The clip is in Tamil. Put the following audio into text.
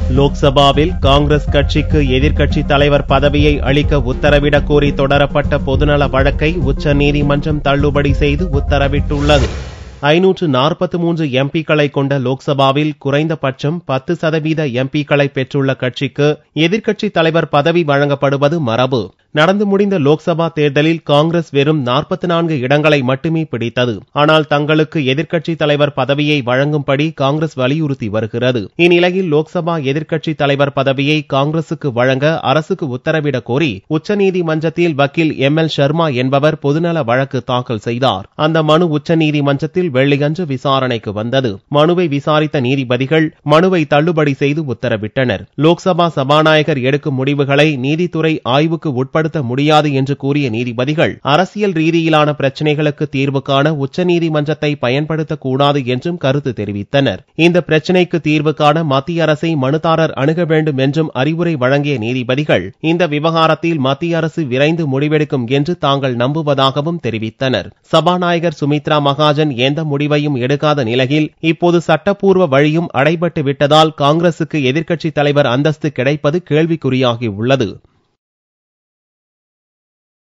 லோக்சபாவில் காங்கிரஸ் கட்சிக்கு எதிர்க்கட்சி தலைவர் பதவியை அளிக்க உத்தரவிடக் கோரி தொடரப்பட்ட பொதுநல வழக்கை உச்சநீதிமன்றம் தள்ளுபடி செய்து உத்தரவிட்டுள்ளது ஐநூற்று நாற்பத்தி மூன்று எம்பிக்களை கொண்ட லோக்சபாவில் குறைந்தபட்சம் பத்து சதவீத எம்பிக்களை பெற்றுள்ள கட்சிக்கு எதிர்க்கட்சி தலைவர் பதவி வழங்கப்படுவது மரபு நடந்து முடிந்த லோக்சபா தேர்தலில் காங்கிரஸ் வெறும் நாற்பத்தி நான்கு இடங்களை மட்டுமே பிடித்தது ஆனால் தங்களுக்கு எதிர்க்கட்சி தலைவர் பதவியை வழங்கும்படி காங்கிரஸ் வலியுறுத்தி வருகிறது இந்நிலையில் லோக்சபா எதிர்க்கட்சி தலைவர் பதவியை காங்கிரசுக்கு வழங்க அரசுக்கு உத்தரவிடக் கோரி உச்சநீதிமன்றத்தில் வக்கீல் எம் எல் சர்மா என்பவர் பொதுநல வழக்கு தாக்கல் செய்தார் அந்த மனு உச்சநீதிமன்றத்தில் வெள்ளியன்று விசாரணைக்கு வந்தது மனுவை விசாரித்த நீதிபதிகள் மனுவை தள்ளுபடி செய்து உத்தரவிட்டனர் லோக்சபா சபாநாயகர் எடுக்கும் முடிவுகளை நீதித்துறை ஆய்வுக்கு உட்படுத்த முடியாது என்று கூறிய நீதிபதிகள் அரசியல் ரீதியிலான பிரச்சினைகளுக்கு தீர்வு காண உச்சநீதிமன்றத்தை பயன்படுத்தக்கூடாது என்றும் கருத்து தெரிவித்தனர் இந்த பிரச்சினைக்கு தீர்வு காண மத்திய அரசை மனுதாரர் அணுக வேண்டும் என்றும் அறிவுரை வழங்கிய நீதிபதிகள் இந்த விவகாரத்தில் மத்திய அரசு விரைந்து முடிவெடுக்கும் என்று தாங்கள் நம்புவதாகவும் தெரிவித்தனர் சபாநாயகர் சுமித்ரா மகாஜன் எந்த முடிவையும் எடுக்காத நிலையில் இப்போது சட்டப்பூர்வ வழியும் அடைபட்டு விட்டதால் காங்கிரசுக்கு எதிர்க்கட்சி தலைவர் அந்தஸ்து கிடைப்பது கேள்விக்குறியாகியுள்ளது